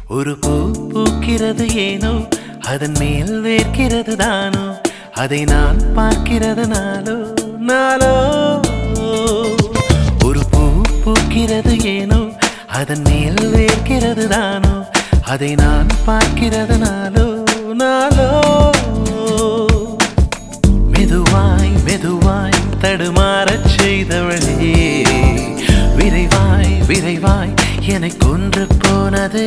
ஒரு பூ பூக்கிறது ஏனோ அதன் மேல் வேர்க்கிறது தானோ அதை நான் பார்க்கிறது நாளோ நாளோ ஒரு பூ பூக்கிறது ஏனோ அதன் மேல் வேர்க்கிறது தானோ அதை நான் பார்க்கிறது நாளோ நாளோ மெதுவாய் மெதுவாய் தடுமாறச் செய்தவளே விரைவாய் விரைவாய் என்னை கொன்று போனதே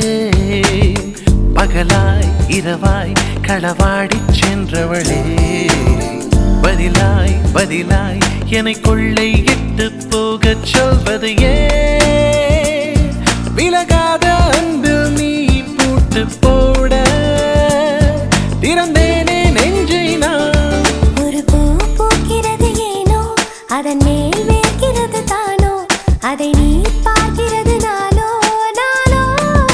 பகலாய் இரவாய் களவாடிச் சென்றவளே பதிலாய் பதிலாய் என்னை கொள்ளை இட்டு போகச் சொல்வது ஏன் விலகாத அன்பில் நீ பூட்டு போட திறந்தேனே நெஞ்சை நான் ஒரு பூ பூக்கிறது ஏனோ அதன் மேல் வேர்க்கிறது தானோ அதை நீ பார்க்கிறது நானோ நானோ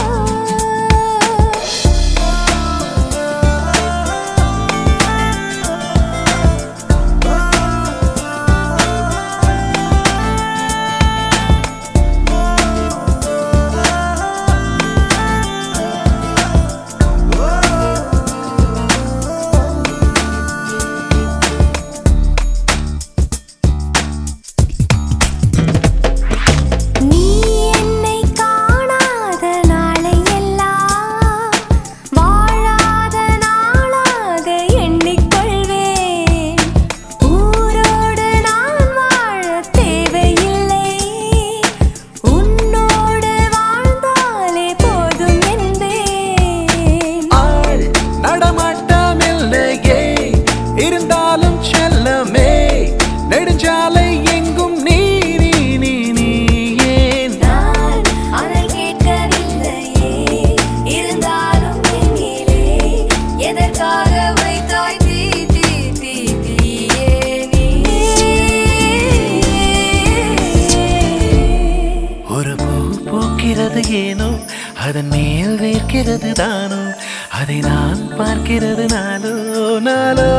நீ என்னை காணாத நாளை எல்லாம் வாழாத நாளாக எண்ணிக்கொள்வேன் ஊரோடு நான் வாழ தேவையில்லை உன்னோடு வாழ்ந்தாலே போதும் என்பேன் ஆள் நடமாட்டமில்லையே இருந்தாலும் செல்லமே நெடுஞ்சாலை எங்கும் நீ நீ நீ நீ ஏன் நான் அதை கேட்கவில்லையே இருந்தாலும் எண்ணிலே எதற்காக வைத்தாய் தீ தீ தீ தீயே நீ ஒரு பூ பூக்கிறது ஏனோ அதன் மேல் வேர்க்கிறது தானோ அதை நான் பார்க்கிறது நாளோ நாளோ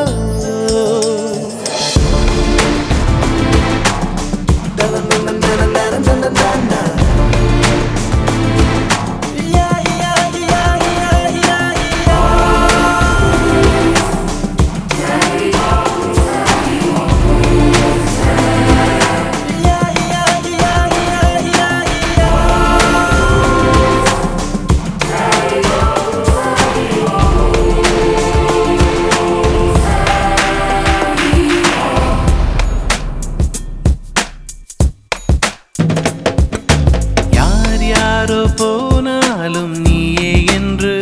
யார் யாரோ போனாலும் நீயே என்று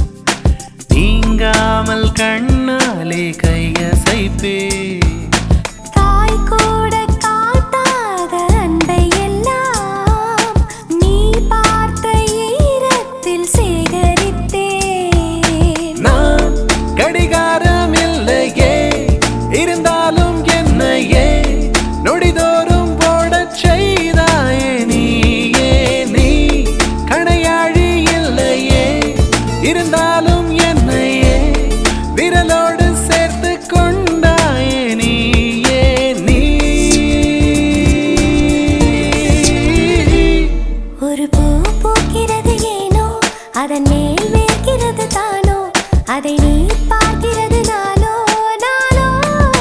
நீங்காமல் கண்ணாலே கையசைப்பே தாய் கூட காட்டாத அன்பை எல்லாம் நீ பார்த்த ஈரத்தில் சேகரித்தேன் நான் கடிகாரம் இல்லையே இருந்தாலும் என்னையே நொடிதோறும் போடச் செய்தாயே நீயே நீ கணையாழி இல்லையே இருந்தாலும் என்னையே விரலோடு சேர்த்து கொண்டாயே நீயே நீ ஒரு பூ பூக்கிறது ஏனோ அதன் மேல் வேர்க்கிறது தானோ அதை நீ பார்க்கிறது நானோ நானோ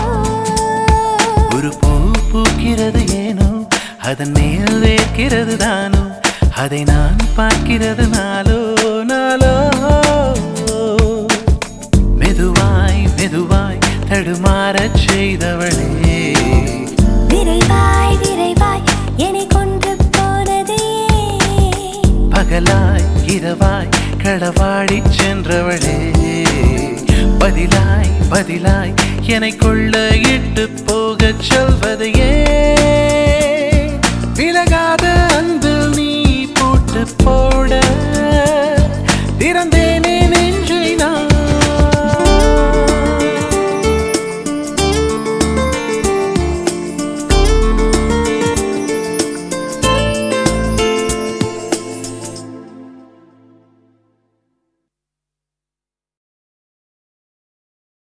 ஒரு பூ பூக்கிறது ஏனோ அதன் மேல் வேர்க்கிறது தானோ அதை நான் பார்க்கிறது நாளோ நாளோ மெதுவாய் மெதுவாய் தடுமாறச் செய்தவளே விரைவாய் விரைவாய் என்னை கொண்டு போனதே பகலாய் இரவாய் களவாடிச் சென்றவளே பதிலாய் பதிலாய் என்னை கொள்ள இட்டு போகச் சொல்வது ஏன் விலகாத அன்பில் நீ போட்டு போட திறந்தேனே நெஞ்சை